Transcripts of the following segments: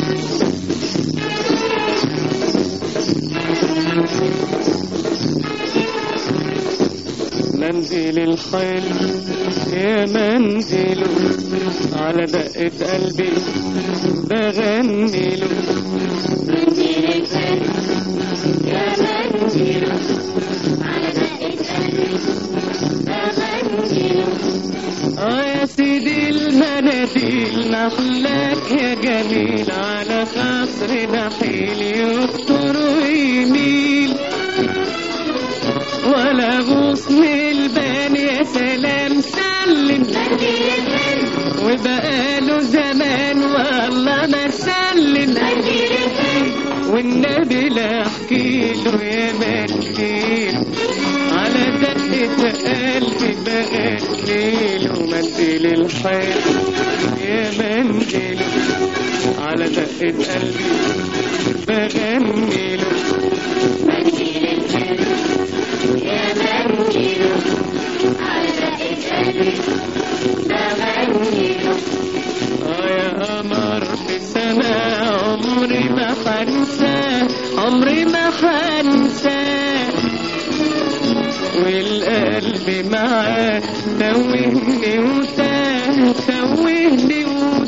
منزل الحلم يا منزله على دقة قلبي بغني له منزل الفن يا منزله على دقة قلبي بغنيله اه يا سيدي المناديل نحلك يا جميل على خصر دحيل يخطر ويميل ولا غصن البان يا سلام سلم منزل الفن وبقاله زمان والله ما سلم منزل الفن والنبي لا احكي له يا منديل على دقة قلبي بغني له منديل الحياة يا منديل على دقة قلبي بغني له منزل الفن يا منزله على دقة قلبي بغنيله اه يا قمر بسماء عمري ما حنساه عمري ما حنساه والقلب معاه توهني وتاه توهني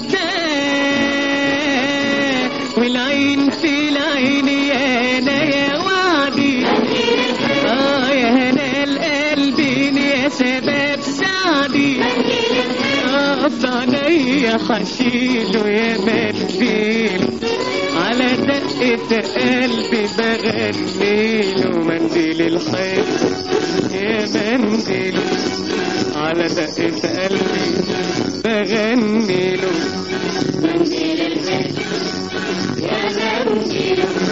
وتاه والعين في العين يا انا يا وعدي اه يا هنا القلب يا شباب سعدي اقف عليا حشيله يا منديل على دقة قلبي بغنيله منديل الخير يا منديل على دقة قلبي بغنيله منزل الفن يا منزله